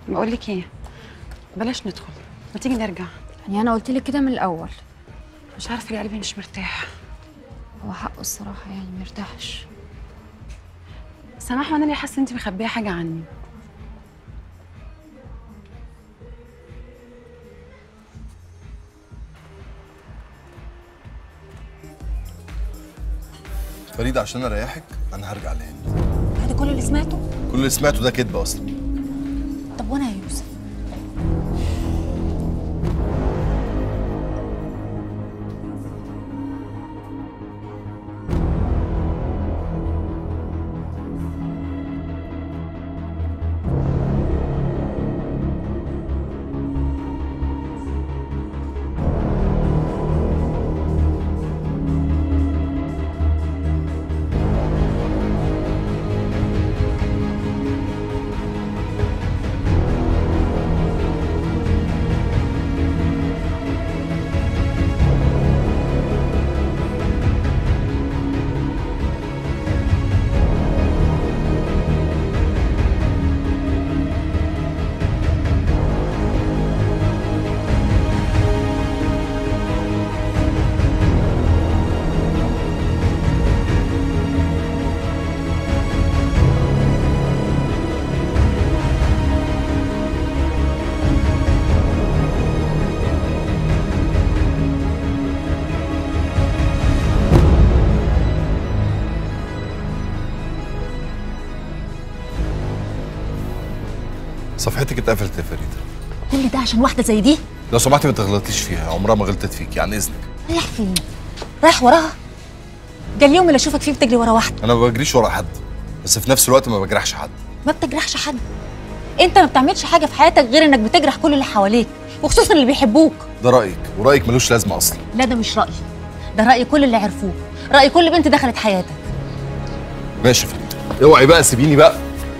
بقول لك ايه بلاش ندخل ما تيجي نرجع يعني انا قلت لك كده من الاول مش عارفه ليه قلبي مش مرتاح هو حقه الصراحه يعني مرتاحش سماح وانا ليه حاسه انت مخبيه حاجه عني فريدة عشان اريحك انا هرجع لهند هذا كل اللي سمعته كل اللي سمعته ده كذب اصلا طب وانا يا يوسف صفحتك اتقفلت يا فريدة كل ده عشان واحده زي دي لو سمحتي ما تغلطيش فيها عمرها ما غلطت فيك يعني اذنك رايح فين رايح وراها ده اليوم اللي اشوفك فيه بتجري ورا واحده انا ما بجريش ورا حد بس في نفس الوقت ما بجرحش حد ما بتجرحش حد انت ما بتعملش حاجه في حياتك غير انك بتجرح كل اللي حواليك وخصوصا اللي بيحبوك ده رايك ورايك ملوش لازمه اصلا لا ده مش رايي ده راي كل اللي عرفوه راي كل بنت دخلت حياتك ماشي يا فريدة اوعي بقى سيبيني بقى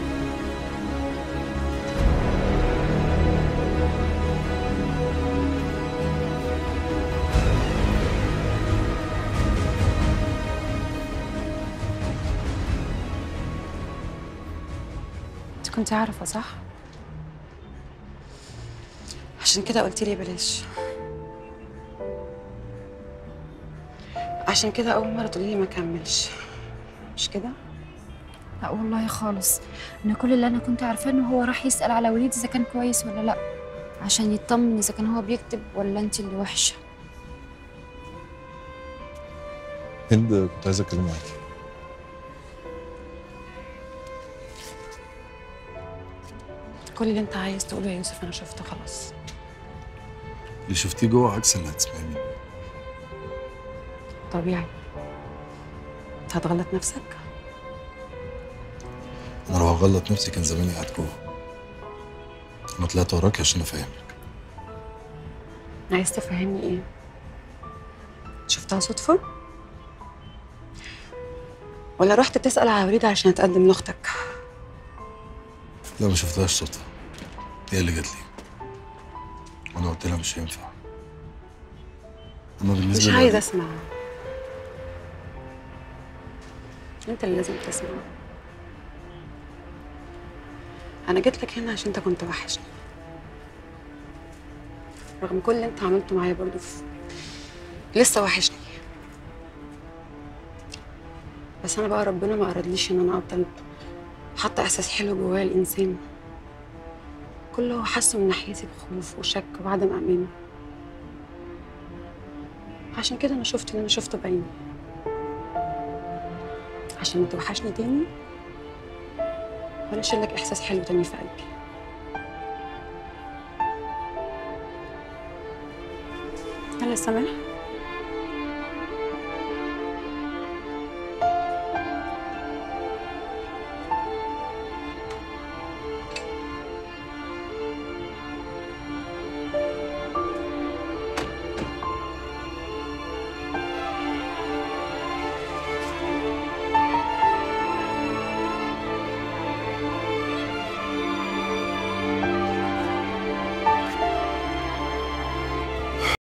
انت كنت عارفه صح عشان كده قلت لي بلاش عشان كده اول مره تقولي لي ما كملش مش كده لا والله خالص انا كل اللي انا كنت عارفاه انه هو راح يسال على وليد اذا كان كويس ولا لا عشان يطمن اذا كان هو بيكتب ولا انت اللي وحشه هند كنت عايز اتكلم معاكي كل اللي انت عايز تقوله يا يوسف انا شفته خلاص اللي شفتيه جوه عكس اللي هتسمعيه مني طبيعي انت هتغلط نفسك انا لو هغلط نفسي كان زماني قاعد جوه انا طلعت وراكي عشان افهمك عايز تفهمني ايه شفتها صدفه ولا رحت تسال على وليد عشان اتقدم لاختك لا ما شفتهاش صدفه هي اللي جات لي وانا قلت لها مش هينفع اما بالنسبه مش لي عايزه اسمع انت اللي لازم تسمع انا جيت لك هنا عشان انت كنت وحشني رغم كل اللي انت عملته معايا برضه في... لسه وحشني بس انا بقى ربنا ما ارادليش ان انا افضل حاطه احساس حلو جوايا الانسان كله هو حاسه من ناحيتي بخوف وشك وعدم امان عشان كده انا شفت اللي انا شفته بعيني عشان ما توحشني تاني ولا اشيل لك احساس حلو تاني في قلبي يلا سامح